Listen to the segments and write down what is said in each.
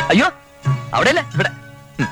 അയ്യോ അവിടെയല്ല ഇവിടെ ഉം.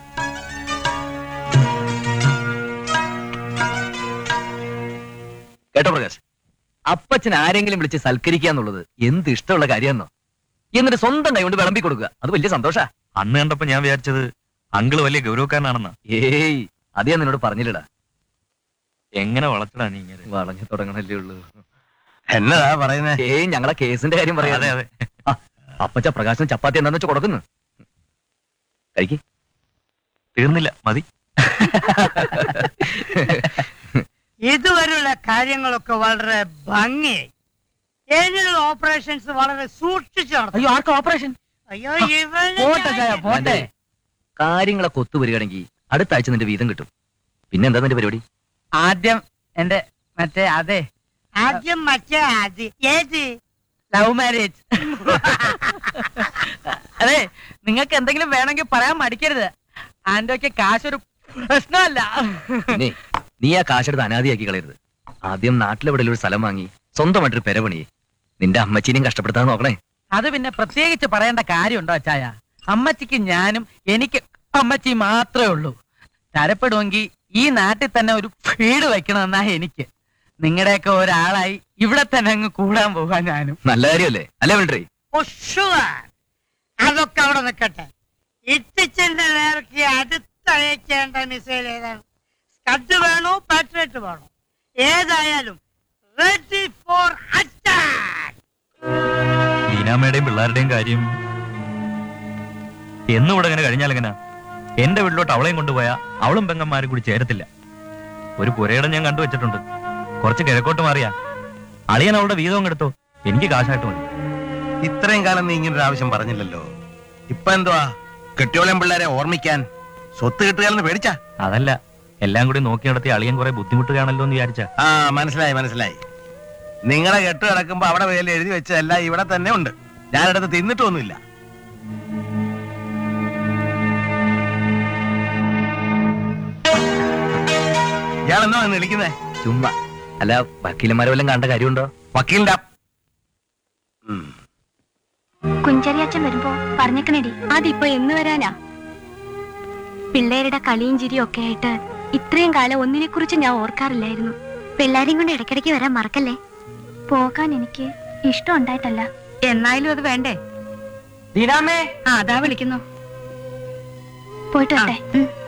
കേട്ടോ പ്രകാശ് അപ്പച്ചൻ ആരെങ്കിലും വിളിച്ച് സൽക്കരിക്കുക എന്നുള്ളത് എന്ത് ഇഷ്ടമുള്ള കാര്യമെന്നോ എന്നിട്ട് സ്വന്തം കൈ കൊണ്ട് വിളമ്പി കൊടുക്കുക അത് വലിയ സന്തോഷാ അന്ന് കണ്ടപ്പോ ഞാൻ വിചാരിച്ചത് അങ്കിള് വലിയ ഗൗരവക്കാരനാണെന്ന് ഏയ് അത് ഞാൻ നിന്നോട് പറഞ്ഞില്ലടാ എങ്ങനെ വളർത്തടാ നീ ഇങ്ങനെ വളഞ്ഞു തുടങ്ങണല്ലേ ഉള്ളൂ എന്നതാ പറയുന്നേ ഏയ് ഞങ്ങളെ കേസിന്റെ കാര്യം അതെ പറയാതെ അതെ അപ്പച്ച പ്രകാശിന് ചപ്പാത്തി എന്താന്ന് വെച്ച് കൊടുക്കുന്നു കഴിക്ക് തീർന്നില്ല മതി ഇതുവരെയുള്ള കാര്യങ്ങളൊക്കെ വളരെ ഭംഗിയായി ഏതിനുള്ള ഓപ്പറേഷൻസ് വളരെ സൂക്ഷിച്ചു നടത്തും അയ്യോ ആർക്കും ഓപ്പറേഷൻ അയ്യോ ഇവന് പോട്ടെ ചായ ഞാൻ- പോട്ടെ കാര്യങ്ങളൊക്കെ ഒത്തുവരികയാണെങ്കിൽ അടുത്ത ആഴ്ച നിന്റെ വീതം കിട്ടും പിന്നെ എന്താ നിന്റെ പരിപാടി ആദ്യം എന്റെ മറ്റേ അതെ ആദ്യം മറ്റേ ആദ്യം ഏത് ലവ് മാരേജ് അതെ നിങ്ങൾക്ക് എന്തെങ്കിലും വേണമെങ്കിൽ പറയാൻ മടിക്കരുത് ആന്റോയ്ക്ക് കാശൊരു പ്രശ്നമല്ല പിന്നെ നീ ആ കാശെടുത്ത് അനാദിയാക്കി കളയരുത് ആദ്യം നാട്ടിലെവിടെയുള്ള ഒരു സ്ഥലം വാങ്ങി സ്വന്തമായിട്ടൊരു പെര പണിയേ നിന്റെ അമ്മച്ചീനെയും കഷ്ടപ്പെടുത്താൻ നോക്കണേ അത് പിന്നെ പ്രത്യേകിച്ച് പറയേണ്ട കാര്യമുണ്ടോ അച്ചായ അമ്മച്ചിക്ക് ഞാനും എനിക്ക് അമ്മച്ചി മാത്രമേ ഉള്ളൂ തരപ്പെടുമെങ്കിൽ ഈ നാട്ടിൽ തന്നെ ഒരു വീട് വെക്കണമെന്നാ എനിക്ക് നിങ്ങളുടെയൊക്കെ ഒരാളായി ഇവിടെ തന്നെ അങ്ങ് കൂടാൻ പോകാൻ ഞാനും നല്ല കാര്യമല്ലേ അല്ലേ മിലിട്ടറി ഓ sure. അതൊക്കെ അവിടെ നിൽക്കട്ടെ ഇത്തിച്ചിന്റെ നേർക്ക് അടുത്തയക്കേണ്ട മിസൈൽ ഏതാണ് സ്കഡ് വേണോ പാട്രിയറ്റ് വേണോ ഏതായാലും റെഡി ഫോർ അറ്റാക്ക് ലീനാമ്മയുടെയും പിള്ളേരുടെയും കാര്യം എന്നും ഇവിടെ ഇങ്ങനെ കഴിഞ്ഞാൽ എങ്ങനെ എന്റെ വീട്ടിലോട്ട് അവളെയും കൊണ്ടുപോയാ അവളും പെങ്ങന്മാരും കൂടി ചേരത്തില്ല ഒരു പുരയിടം ഞാൻ കണ്ടുവച്ചിട്ടുണ്ട് കുറച്ച് കിഴക്കോട്ട് മാറിയാ അളിയൻ അവളുടെ വീതം എടുത്തോ എനിക്ക് കാശായിട്ട് മതി ഇത്രയും കാലം നീ ഇങ്ങനെ ഒരു ആവശ്യം പറഞ്ഞില്ലല്ലോ ഇപ്പൊ എന്തുവാ കെട്ടിയോളം പിള്ളേരെ ഓർമ്മിക്കാൻ സ്വത്ത് കിട്ടുകയെന്ന് പേടിച്ചാ അതല്ല എല്ലാം കൂടി നോക്കി നടത്തി അളിയൻ കുറെ ബുദ്ധിമുട്ടുകയാണല്ലോ എന്ന് വിചാരിച്ച ആ മനസ്സിലായി മനസ്സിലായി നിങ്ങളെ കെട്ട് കിടക്കുമ്പോ അവിടെ വേല എഴുതി വെച്ചതെല്ലാം ഇവിടെ തന്നെ ഉണ്ട് ഞാനിടത്ത് തിന്നിട്ടൊന്നുമില്ല ഇയാളെന്താ വന്ന് വിളിക്കുന്നേ ചുമ്മാ അല്ല വക്കീലന്മാരെ വല്ലതും കണ്ട കാര്യമുണ്ടോ വക്കീലിന്റെ അപ്പ്- ഉം. കുഞ്ചരിയച്ഛൻ വരുമ്പോ പറഞ്ഞേക്കണേടി അതിപ്പോ എന്ന് വരാനാ പിള്ളേരുടെ കളിയും ചിരിയും ഒക്കെ ആയിട്ട് ഇത്രയും കാലം ഒന്നിനെ കുറിച്ച് ഞാൻ ഓർക്കാറില്ലായിരുന്നു പിള്ളേരെയും കൊണ്ട് ഇടയ്ക്കിടയ്ക്ക് വരാൻ മറക്കല്ലേ പോകാൻ എനിക്ക് ഇഷ്ടം ഉണ്ടായിട്ടല്ല എന്നായാലും അത് വേണ്ടേ ദീനാമേ ആ അതാ വിളിക്കുന്നു പോയിട്ട് വരട്ടെ ഉം.